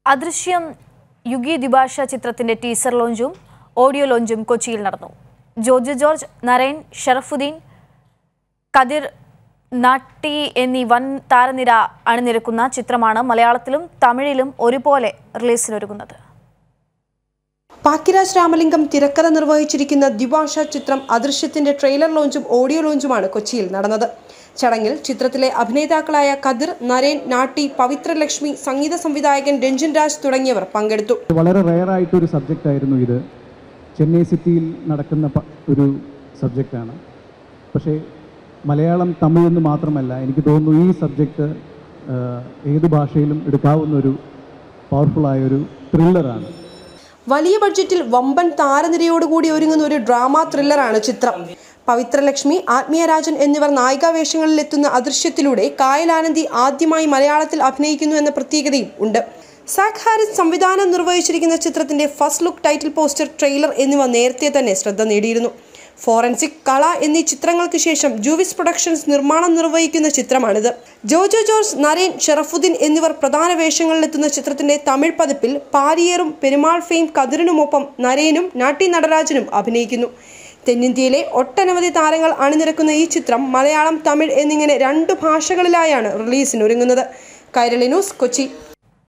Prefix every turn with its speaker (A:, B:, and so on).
A: അദൃശ്യം യുഗി ദ്വിഭാഷ ചിത്രത്തിന്റെ teaser ലോഞ്ചും audio ലോഞ്ചും കൊച്ചിയിൽ നടന്നു ജോർജ് ജോർജ് നരേൻ ഷറഫുദ്ദീൻ കതിർ നാട്ടി എന്നീ വൻ താരനിര അണിനിരക്കുന്ന ചിത്രമാണ് മലയാളത്തിലും തമിഴിലും ഒരുപോലെ റിലീസിനൊരുങ്ങുന്നത്
B: പാക്കിരാജ് രാമലിംഗം തിരക്കഥ നിർവഹിച്ചിരിക്കുന്ന ദ്വിഭാഷ ചിത്രം അദൃശ്യത്തിന്റെ ട്രെയിലർ ലോഞ്ചും ഓഡിയോ ലോഞ്ചുമാണ് കൊച്ചിയിൽ നടന്നത് ചടങ്ങിൽ ചിത്രത്തിലെ അഭിനേതാക്കളായ കതിർ നരേൻ നാട്ടി പവിത്രലക്ഷ്മി സംഗീത സംവിധായകൻ രഞ്ജൻ രാജ് തുടങ്ങിയവർ പങ്കെടുത്തു
C: വളരെ റെയറായിട്ടൊരു സബ്ജക്റ്റ് ആയിരുന്നു ഇത് ചെന്നൈ സിറ്റിയിൽ നടക്കുന്ന പ- ഒരു സബ്ജക്റ്റാണ് പക്ഷേ മലയാളം തമിഴ് എന്ന് മാത്രമല്ല എനിക്ക് തോന്നുന്നു ഈ സബ്ജക്റ്റ് ഏത് ഭാഷയിലും എടുക്കാവുന്ന ഒരു പവർഫുള്ളായ ഒരു ത്രില്ലറാണ്
B: വലിയ ബഡ്ജറ്റിൽ വമ്പൻ താരനിരയോടുകൂടി ഒരുങ്ങുന്ന ഒരു ഡ്രാമ ത്രില്ലറാണ് ചിത്രം പവിത്രലക്ഷ്മി ആത്മീയരാജൻ എന്നിവർ നായികാവേഷങ്ങളിൽ എത്തുന്ന അദൃശ്യത്തിലൂടെ കായലാനന്ദി ആദ്യമായി മലയാളത്തിൽ അഭിനയിക്കുന്നു എന്ന പ്രത്യേകതയും ഉണ്ട് സാക് ഹാരിസ് സംവിധാനം നിർവഹിച്ചിരിക്കുന്ന ചിത്രത്തിന്റെ first look title poster trailer എന്നിവ നേരത്തെ തന്നെ ശ്രദ്ധ നേടിയിരുന്നു ഫോറൻസിക് കള എന്നീ ചിത്രങ്ങൾക്ക് ശേഷം ജൂവിസ് പ്രൊഡക്ഷൻസ് നിർമ്മാണം നിർവഹിക്കുന്ന ചിത്രമാണിത് ജോജോ ജോർജ് നരേൻ ഷറഫുദ്ദീൻ എന്നിവർ പ്രധാന വേഷങ്ങളിലെത്തുന്ന ചിത്രത്തിന്റെ തമിഴ് പതിപ്പിൽ പാരിയേറും പെരുമാൾ ഫെയിം കതിറിനുമൊപ്പം നരേനും നാട്ടി നടരാജനും അഭിനയിക്കുന്നു തെന്നിന്ത്യയിലെ ഒട്ടനവധി താരങ്ങൾ അണിനിരക്കുന്ന ഈ ചിത്രം മലയാളം തമിഴ് എന്നിങ്ങനെ രണ്ടു ഭാഷകളിലായാണ് റിലീസിനൊരുങ്ങുന്നത് കൈരളി ന്യൂസ് കൊച്ചി